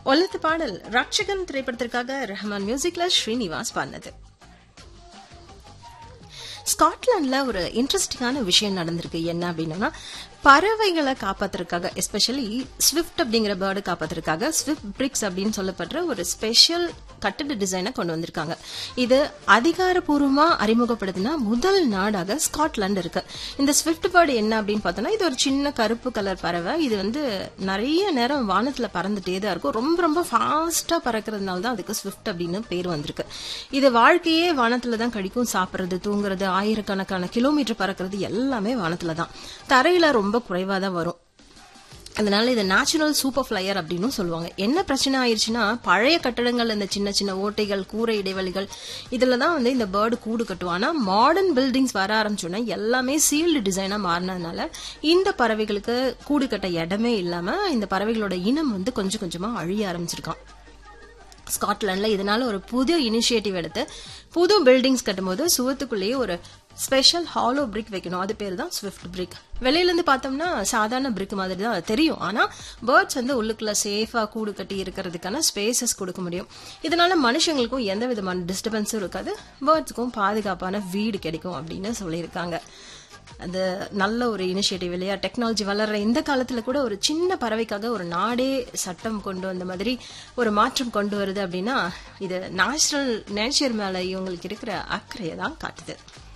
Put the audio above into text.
ஒல்லத்து பாடல் ரட்சகன் திரைப்படத்திற்காக ரஹ்மான் மியூசிக்ல ஸ்ரீனிவாஸ் பாடினது ஸ்காட்லாண்ட்ல ஒரு இன்ட்ரெஸ்டிங்கான விஷயம் நடந்திருக்கு என்ன அப்படின்னா பறவைகளை காப்பாத்துறதுக்காக எஸ்பெஷலி ஸ்விஃப்ட் அப்படிங்கிற பேர்டு காப்பாத்துறதுக்காக ஸ்விஃப்ட் பிரிக்ஸ் அப்படின்னு சொல்லப்படுற ஒரு ஸ்பெஷல் கட்டட டிசைனை கொண்டு வந்திருக்காங்க இது அதிகாரப்பூர்வமா அறிமுகப்படுத்தினா முதல் நாடாக ஸ்காட்லாந்து இருக்கு இந்த ஸ்விஃப்ட் பேர்டு என்ன அப்படின்னு பார்த்தோம்னா இது ஒரு சின்ன கருப்பு கலர் பறவை இது வந்து நிறைய நேரம் வானத்துல பறந்துட்டே தான் இருக்கும் ரொம்ப ரொம்ப ஃபாஸ்டா பறக்கிறதுனால தான் அதுக்கு ஸ்விஃப்ட் அப்படின்னு பேர் வந்திருக்கு இது வாழ்க்கையே வானத்துல தான் கழிக்கும் சாப்பிடுறது தூங்குறது ஆயிரக்கணக்கான கிலோமீட்டர் பறக்கிறது எல்லாமே வானத்துல தான் தரையில ரொம்ப குறைவா தான் வரும் அதனால இது நேச்சுரல் சூப்பர் ஃபிளையர் அப்படின்னு சொல்லுவாங்க என்ன பிரச்சனை ஆயிடுச்சுன்னா பழைய கட்டடங்கள் இந்த சின்ன சின்ன ஓட்டைகள் கூரை இடைவெளிகள் இதுல தான் வந்து இந்த பேர்டு கூடு கட்டும் ஆனா மாடர்ன் பில்டிங்ஸ் வர ஆரம்பிச்சோன்னா எல்லாமே சீல்டு டிசைனா மாறினதுனால இந்த பறவைகளுக்கு கூடு கட்ட இடமே இல்லாம இந்த பறவைகளோட இனம் வந்து கொஞ்சம் கொஞ்சமா அழிய ஆரம்பிச்சிருக்கான் ஸ்காட்லாண்ட்ல இதனால ஒரு புது இனிஷியேட்டிவ் எடுத்து புது பில்டிங்ஸ் கட்டும்போது சுவத்துக்குள்ளேயே ஒரு ஸ்பெஷல் ஹாலோ பிரிக் வைக்கணும் அது பேர் தான் ஸ்விஃப்ட் பிரிக் வெளியில இருந்து பார்த்தோம்னா சாதாரண பிரிக் மாதிரி தான் அது தெரியும் ஆனா பேர்ட்ஸ் வந்து உள்ளுக்குள்ள சேஃபா கூடு கட்டி இருக்கிறதுக்கான ஸ்பேசஸ் கொடுக்க முடியும் இதனால மனுஷங்களுக்கும் எந்த விதமான டிஸ்டர்பன்ஸும் இருக்காது பேர்ட்ஸுக்கும் பாதுகாப்பான வீடு கிடைக்கும் அப்படின்னு சொல்லியிருக்காங்க அது நல்ல ஒரு இனிஷியேட்டிவ் இல்லையா டெக்னாலஜி வளர்ற இந்த காலத்துல கூட ஒரு சின்ன பறவைக்காக ஒரு நாடே சட்டம் கொண்டு வந்த மாதிரி ஒரு மாற்றம் கொண்டு வருது அப்படின்னா இது நேச்சுரல் நேச்சர் மேல இவங்களுக்கு இருக்கிற அக்கறையை தான் காட்டுது